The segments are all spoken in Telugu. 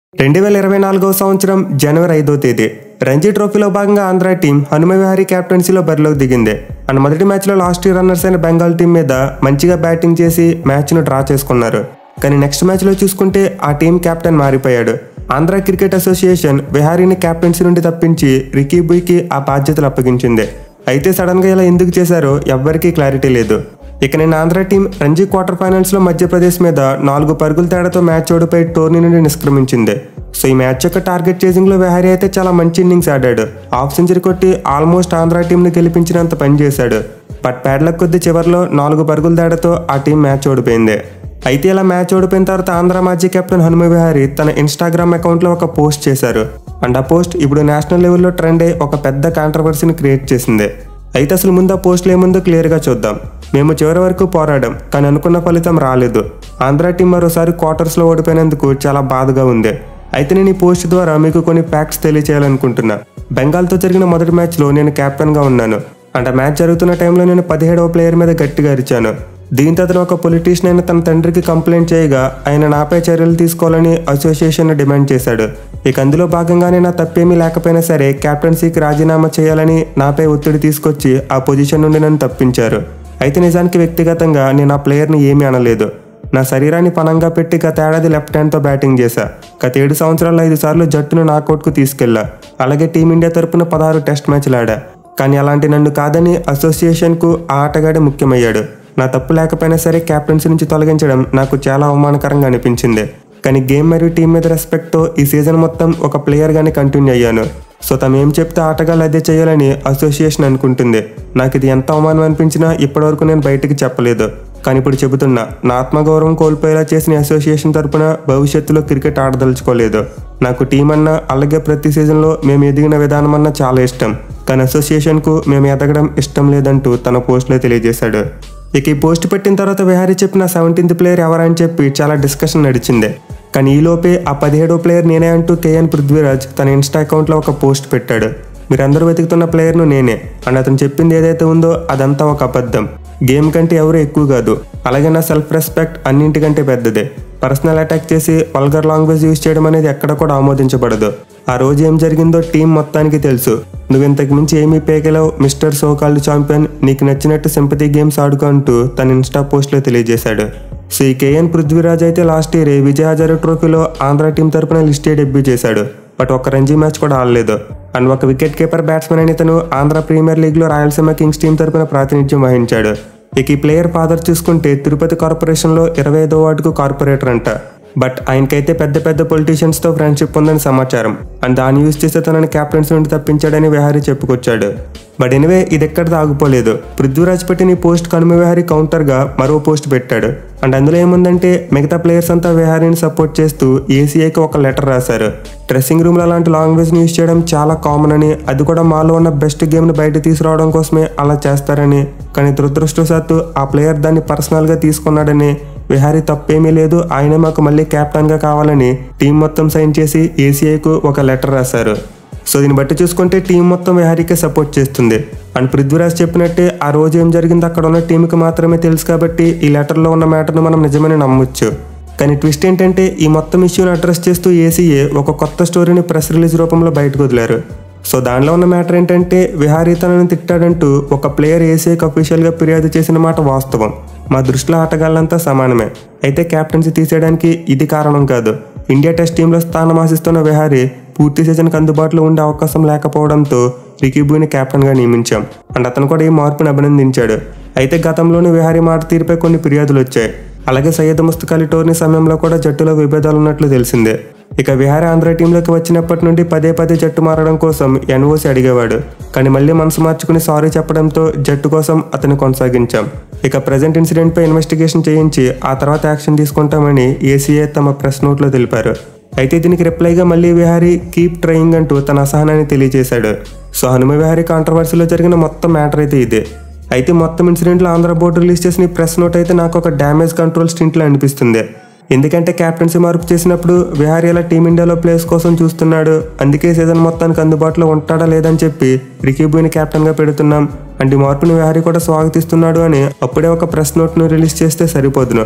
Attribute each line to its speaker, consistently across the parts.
Speaker 1: రెండు వేల ఇరవై నాలుగవ సంవత్సరం జనవరి ఐదో తేదీ రంజీ ట్రోఫీలో భాగంగా ఆంధ్ర టీం హనుమ విహారీ కెప్టెన్సీలో బరిలోకి దిగింది అండ్ మొదటి మ్యాచ్లో లాస్ట్ ఇయర్ రన్నర్స్ అయిన బెంగాల్ టీం మీద మంచిగా బ్యాటింగ్ చేసి మ్యాచ్ను డ్రా చేసుకున్నారు కానీ నెక్స్ట్ మ్యాచ్లో చూసుకుంటే ఆ టీం కెప్టెన్ మారిపోయాడు ఆంధ్ర క్రికెట్ అసోసియేషన్ విహారీని కెప్టెన్సీ నుండి తప్పించి రికీ బుయ్కి ఆ బాధ్యతలు అప్పగించింది అయితే సడన్గా ఇలా ఎందుకు చేశారో ఎవ్వరికీ క్లారిటీ లేదు ఇక నేను Andhra team Ranji quarter finals లో మధ్యప్రదేశ్ మీద నాలుగు పరుగుల తేడాతో మ్యాచ్ ఓడిపోయి టోర్నీ నుండి నిష్క్రమించింది సో ఈ మ్యాచ్ యొక్క టార్గెట్ చేసింగ్ లో విహారీ అయితే చాలా మంచి ఇన్నింగ్స్ ఆడాడు హాఫ్ సెంచరీ కొట్టి ఆల్మోస్ట్ ఆంధ్ర టీం ని గెలిపించినంత పని చేశాడు బట్ ప్యాడ్లక్ కొద్ది చివరిలో నాలుగు పరుగుల తేడాతో ఆ టీం మ్యాచ్ ఓడిపోయింది అయితే ఇలా మ్యాచ్ ఓడిపోయిన తర్వాత ఆంధ్ర మాజీ కెప్టెన్ హనుమ విహారీ తన ఇన్స్టాగ్రామ్ అకౌంట్ లో ఒక పోస్ట్ చేశారు అండ్ ఆ పోస్ట్ ఇప్పుడు నేషనల్ లెవెల్లో ట్రెండ్ అయి ఒక పెద్ద కాంట్రవర్సీని క్రియేట్ చేసింది అయితే అసలు ముందు ఆ పోస్టులు ఏముందో క్లియర్గా చూద్దాం మేము చివరి వరకు పోరాడాం కానీ అనుకున్న ఫలితం రాలేదు ఆంధ్ర టీం మరోసారి క్వార్టర్స్లో ఓడిపోయినందుకు చాలా బాధగా ఉంది అయితే నేను ఈ పోస్ట్ ద్వారా మీకు కొన్ని ఫ్యాక్ట్స్ తెలియచేయాలనుకుంటున్నా బెంగాల్తో జరిగిన మొదటి మ్యాచ్లో నేను కెప్టెన్గా ఉన్నాను అంటే ఆ మ్యాచ్ జరుగుతున్న టైంలో నేను పదిహేడవ ప్లేయర్ మీద గట్టిగా అరిచాను దీంతో అతను ఒక పొలిటీషియన్ అయిన తన తండ్రికి కంప్లైంట్ చేయగా ఆయన నాపై చర్యలు తీసుకోవాలని అసోసియేషన్ డిమాండ్ చేశాడు ఇక అందులో భాగంగానే నా తప్పేమీ లేకపోయినా సరే కెప్టెన్సీకి రాజీనామా చేయాలని నాపై ఒత్తిడి తీసుకొచ్చి ఆ పొజిషన్ నుండి నన్ను తప్పించారు అయితే నిజానికి వ్యక్తిగతంగా నేను ఆ ప్లేయర్ని ఏమీ అనలేదు నా శరీరాన్ని పనంగా పెట్టి గత ఏడాది లెఫ్ట్ హ్యాండ్తో బ్యాటింగ్ చేశా గత ఏడు సంవత్సరాల్లో ఐదు సార్లు జట్టును నాకౌట్కు తీసుకెళ్లా అలాగే టీమిండియా తరపున పదహారు టెస్ట్ మ్యాచ్లు ఆడా కానీ అలాంటి నన్ను కాదని అసోసియేషన్కు ఆ ఆటగాడే ముఖ్యమయ్యాడు నా తప్పు లేకపోయినా సరే కెప్టెన్సీ నుంచి తొలగించడం నాకు చాలా అవమానకరంగా అనిపించింది కానీ గేమ్ మరియు టీం మీద రెస్పెక్ట్తో ఈ సీజన్ మొత్తం ఒక ప్లేయర్గానే కంటిన్యూ అయ్యాను సో తమ ఏం చెప్తే ఆటగాళ్ళు అదే చేయాలని అసోసియేషన్ అనుకుంటుంది నాకు ఇది ఎంత అవమానం అనిపించినా ఇప్పటివరకు నేను బయటికి చెప్పలేదు కానీ ఇప్పుడు చెబుతున్నా నా ఆత్మగౌరవం కోల్పోయేలా చేసిన అసోసియేషన్ తరపున భవిష్యత్తులో క్రికెట్ ఆడదలుచుకోలేదు నాకు టీం అన్నా అలాగే ప్రతి సీజన్లో మేము ఎదిగిన విధానం అన్నా చాలా ఇష్టం కానీ అసోసియేషన్కు మేము ఎదగడం ఇష్టం లేదంటూ తన పోస్ట్లో తెలియజేశాడు ఇక ఈ పోస్ట్ పెట్టిన తర్వాత విహారీ చెప్పిన సెవెంటీన్త్ ప్లేయర్ ఎవరని చెప్పి చాలా డిస్కషన్ నడిచింది కానీ ఈలోపే ఆ పదిహేడో ప్లేయర్ నేనే అంటూ కేఎన్ పృథ్వీరాజ్ తన ఇన్స్టా అకౌంట్లో ఒక పోస్ట్ పెట్టాడు మీరందరూ వెతుకుతున్న ప్లేయర్ను నేనే అండ్ అతను చెప్పింది ఏదైతే ఉందో అదంతా ఒక అబద్ధం గేమ్ కంటే ఎవరు ఎక్కువ కాదు అలాగే నా సెల్ఫ్ రెస్పెక్ట్ అన్నింటికంటే పెద్దదే పర్సనల్ అటాక్ చేసి వల్గర్ లాంగ్వేజ్ యూజ్ చేయడం అనేది ఎక్కడ కూడా ఆమోదించబడదు ఆ రోజు ఏం జరిగిందో టీం మొత్తానికి తెలుసు నువ్వు ఇంతకు మించి ఏమీ పేకలేవు మిస్టర్ సోకాల్డ్ ఛాంపియన్ నీకు నచ్చినట్టు సింపతి గేమ్స్ ఆడుకో అంటూ తన ఇన్స్టా పోస్ట్లో తెలియజేశాడు సో ఈ కేఎన్ పృథ్వీరాజ్ అయితే లాస్ట్ ఇయర్ విజయ్ హజారే ట్రోఫీలో ఆంధ్ర టీం తరపున లిస్టే డెబ్యూ చేశాడు బట్ ఒక రంజీ మ్యాచ్ కూడా ఆడలేదు అండ్ ఒక వికెట్ కీపర్ బ్యాట్స్మెన్ అని ఇతను ఆంధ్ర ప్రీమియర్ లీగ్లో రాయలసీమ కింగ్స్ టీం తరపున ప్రాతినిధ్యం వహించాడు ఇక ఈ ప్లేయర్ ఫాదర్ చూసుకుంటే తిరుపతి కార్పొరేషన్లో ఇరవై ఐదో వార్డుకు కార్పొరేటర్ అంట బట్ ఆయనకైతే పెద్ద పెద్ద పొలిటీషియన్స్తో ఫ్రెండ్షిప్ ఉందని సమాచారం అండ్ దాన్ని యూజ్ చేస్తే తనని క్యాప్టెన్స్ నుండి తప్పించాడని విహారీ చెప్పుకొచ్చాడు బట్ ఎనివే ఇది ఎక్కడితో ఆగిపోలేదు పృథ్వీరాజ్ పెట్టిన ఈ పోస్ట్ కనుమ విహారీ కౌంటర్గా మరో పోస్ట్ పెట్టాడు అండ్ అందులో ఏముందంటే మిగతా ప్లేయర్స్ అంతా విహారీని సపోర్ట్ చేస్తూ ఏసీఐకి ఒక లెటర్ రాశారు డ్రెస్సింగ్ రూమ్లో అలాంటి లాంగ్వేజ్ని యూజ్ చేయడం చాలా కామన్ అని అది కూడా మాలో ఉన్న బెస్ట్ గేమ్ని బయట తీసుకురావడం కోసమే అలా చేస్తారని కానీ దురదృష్టవశాత్తు ఆ ప్లేయర్ దాన్ని పర్సనల్గా తీసుకున్నాడని విహారీ తప్పేమీ లేదు ఆయనే మాకు మళ్ళీ కెప్టెన్గా కావాలని టీం మొత్తం సైన్ చేసి ఏసీఐకు ఒక లెటర్ రాశారు సో దీన్ని బట్టి చూసుకుంటే టీం మొత్తం విహారీకే సపోర్ట్ చేస్తుంది అండ్ పృథ్వీరాజ్ చెప్పినట్టే ఆ రోజు ఏం జరిగిందో అక్కడ ఉన్న టీంకి మాత్రమే తెలుసు కాబట్టి ఈ లెటర్లో ఉన్న మ్యాటర్ను మనం నిజమని నమ్మొచ్చు కానీ ట్విస్ట్ ఏంటంటే ఈ మొత్తం ఇష్యూని అడ్రస్ చేస్తూ ఏసీఏ ఒక కొత్త స్టోరీని ప్రెస్ రిలీజ్ రూపంలో బయటకు వదిలారు సో దానిలో ఉన్న మ్యాటర్ ఏంటంటే విహారీ తనని తిట్టాడంటూ ఒక ప్లేయర్ ఏసీఐకి అఫీషియల్గా ఫిర్యాదు చేసిన మాట వాస్తవం మా దృష్టిలో ఆటగాళ్ళంతా సమానమే అయితే కెప్టెన్సీ తీసేయడానికి ఇది కారణం కాదు ఇండియా టెస్ట్ టీంలో స్థానం ఆశిస్తున్న విహారీ పూర్తి సీజన్కి అందుబాటులో ఉండే అవకాశం లేకపోవడంతో రికీబూని కెప్టెన్గా నియమించాం అండ్ అతను కూడా ఈ మార్పుని అభినందించాడు అయితే గతంలోని విహారీ మాట తీరుపై కొన్ని ఫిర్యాదులు వచ్చాయి అలాగే సయ్యద్ ముస్తక్ అలీ టోర్నీ సమయంలో కూడా జట్టులో విభేదాలు ఉన్నట్లు తెలిసిందే ఇక విహారీ ఆంధ్ర టీంలోకి వచ్చినప్పటి నుండి పదే పదే జట్టు మారడం కోసం ఎన్ఓసి అడిగేవాడు కానీ మళ్ళీ మనసు మార్చుకుని సారీ చెప్పడంతో జట్టు కోసం అతన్ని కొనసాగించాం ఇక ప్రజెంట్ ఇన్సిడెంట్ పై ఇన్వెస్టిగేషన్ చేయించి ఆ తర్వాత యాక్షన్ తీసుకుంటామని ఏసీఏ తమ ప్రెస్ నోట్లో తెలిపారు అయితే దీనికి రిప్లైగా మళ్ళీ విహారీ కీప్ ట్రయింగ్ అంటూ తన అసహనాన్ని తెలియజేశాడు సో హనుమ విహారీ కాంట్రవర్సీలో జరిగిన మొత్తం మ్యాటర్ అయితే ఇదే అయితే మొత్తం ఇన్సిడెంట్లో ఆంధ్ర బోర్డు రిలీజ్ చేసిన ఈ ప్రెస్ నోట్ అయితే నాకు ఒక డ్యామేజ్ కంట్రోల్ స్టింట్లో అనిపిస్తుంది ఎందుకంటే కెప్టెన్సీ మార్పు చేసినప్పుడు విహారీ అలా టీమిండియాలో ప్లేస్ కోసం చూస్తున్నాడు అందుకే సీజన్ మొత్తానికి అందుబాటులో ఉంటాడా లేదని చెప్పి రికీబూని కెప్టెన్గా పెడుతున్నాం అంటే ఈ మార్పుని విహారీ కూడా స్వాగతిస్తున్నాడు అని అప్పుడే ఒక ప్రెస్ నోట్ను రిలీజ్ చేస్తే సరిపోదును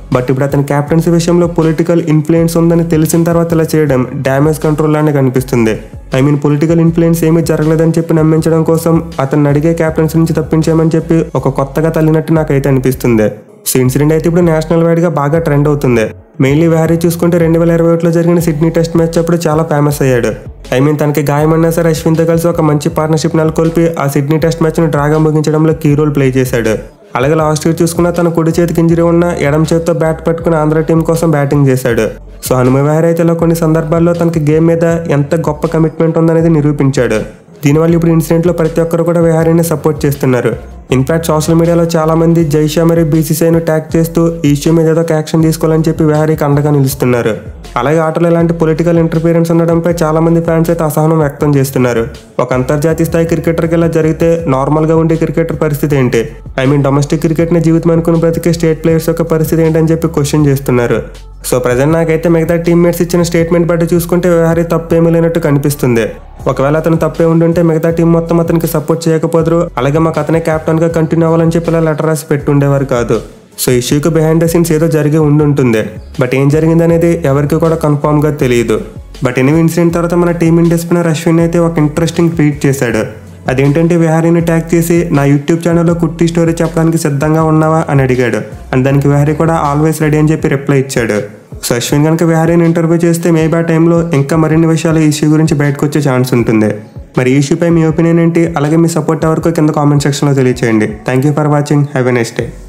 Speaker 1: బట్ ఇప్పుడు అతని క్యాప్టెన్సీ విషయంలో పొలిటికల్ ఇన్ఫ్లుయెన్స్ ఉందని తెలిసిన తర్వాత ఇలా చేయడం డ్యామేజ్ కంట్రోల్ లానే కనిపిస్తుంది ఐ మీన్ పొలిటికల్ ఇన్ఫ్లుయెన్స్ ఏమీ జరగలేదని చెప్పి నమ్మించడం కోసం అతన్ని అడిగే క్యాప్టెన్సీ నుంచి తప్పించామని చెప్పి ఒక కొత్తగా తల్లినట్టు నాకైతే అనిపిస్తుంది సో ఇన్సిడెంట్ అయితే ఇప్పుడు నేషనల్ వైడ్ గా బాగా ట్రెండ్ అవుతుంది మెయిన్లీ వ్యారీ చూసుకుంటే రెండు వేల ఇరవై ఒకటిలో జరిగిన సిడ్నీ టెస్ట్ మ్యాచ్ అప్పుడు చాలా ఫేమస్ అయ్యాడు ఐ మీన్ తనకి గాయమన్నా సరే అశ్విన్తో కలిసి ఒక మంచి పార్ట్నర్షిప్ నెలకొల్పి ఆ సిడ్నీ టెస్ట్ మ్యాచ్ను డ్రాగా ముగించడంలో కీ రోల్ ప్లే చేశాడు అలాగే లాస్ట్ ఇయర్ చూసుకున్న తన కుడి చేతికి ఇంజరీ ఉన్న ఎడం చేతితో బ్యాట్ పట్టుకుని ఆంధ్ర టీం కోసం బ్యాటింగ్ చేశాడు సో హనుమ విహారీ అయితే ఇలా కొన్ని సందర్భాల్లో తనకి గేమ్ మీద ఎంత గొప్ప కమిట్మెంట్ ఉందనేది నిరూపించాడు దీనివల్ల ఇప్పుడు ఇన్సిడెంట్లో ప్రతి ఒక్కరు కూడా విహారీని సపోర్ట్ చేస్తున్నారు ఇన్ఫాక్ట్ సోషల్ మీడియాలో చాలా మంది జైషా మరియు బీసీసీఐను ట్యాగ్ చేస్తూ ఈ ఇష్యూ మీద ఏదో ఒక యాక్షన్ తీసుకోవాలని చెప్పి విహారీకి అండగా నిలుస్తున్నారు అలాగే ఆటలో ఇలాంటి పొలిటికల్ ఇంటర్ఫీరెన్స్ ఉండడంపై చాలా మంది ఫ్యాన్స్ అయితే అసహనం వ్యక్తం చేస్తున్నారు ఒక అంతర్జాతీయ స్థాయి క్రికెటర్కి ఇలా జరిగితే నార్మల్గా ఉండే క్రికెటర్ పరిస్థితి ఏంటి ఐ మీన్ డొమెస్టిక్ క్రికెట్ని జీవితం అనుకుని బ్రతికే స్టేట్ ప్లేయర్స్ యొక్క పరిస్థితి ఏంటని చెప్పి క్వశ్చన్ చేస్తున్నారు సో ప్రజెంట్ నాకైతే మిగతా టీమ్మేట్స్ ఇచ్చిన స్టేట్మెంట్ బట్టి చూసుకుంటే వ్యవహారీ తప్పేమీ లేనట్టు కనిపిస్తుంది ఒకవేళ అతను తప్పే ఉండుంటే మిగతా టీం మొత్తం అతనికి సపోర్ట్ చేయకపోదురు అలాగే మాకు అతనే కెప్టెన్ గా కంటిన్యూ అవ్వాలని చెప్పి ఇలా లెటర్ రాసి పెట్టుండేవారు కాదు సో ఇష్యూకి బిహైండ్ ద సీన్స్ ఏదో జరిగి ఉండుంటుంది బట్ ఏం జరిగింది అనేది ఎవరికి కూడా కన్ఫామ్ గా తెలియదు బట్ ఎనిమిది ఇన్సిడెంట్ తర్వాత మన టీమిండియా స్పిన్నర్ అశ్విన్ అయితే ఒక ఇంట్రెస్టింగ్ ట్వీట్ చేశాడు అదేంటంటే విహారీని ట్యాగ్ చేసి నా యూట్యూబ్ ఛానల్లో కుట్టి స్టోరీ చెప్పడానికి సిద్ధంగా ఉన్నావా అని అడిగాడు అండ్ దానికి విహారీ కూడా ఆల్వేస్ రెడీ అని చెప్పి రిప్లై ఇచ్చాడు సో అశ్విన్ కనుక విహారీని ఇంటర్వ్యూ చేస్తే మేబీ ఆ టైంలో ఇంకా మరిన్ని విషయాలు ఈ ఇష్యూ గురించి బయటకు వచ్చే ఛాన్స్ ఉంటుంది మరి ఈ ఇష్యూపై మీ ఒపీనియన్ ఏంటి అలాగే మీ సపోర్ట్ ఎవరికో కింద కామెంట్ సెక్షన్లో తెలియచేయండి thank you for watching have a next day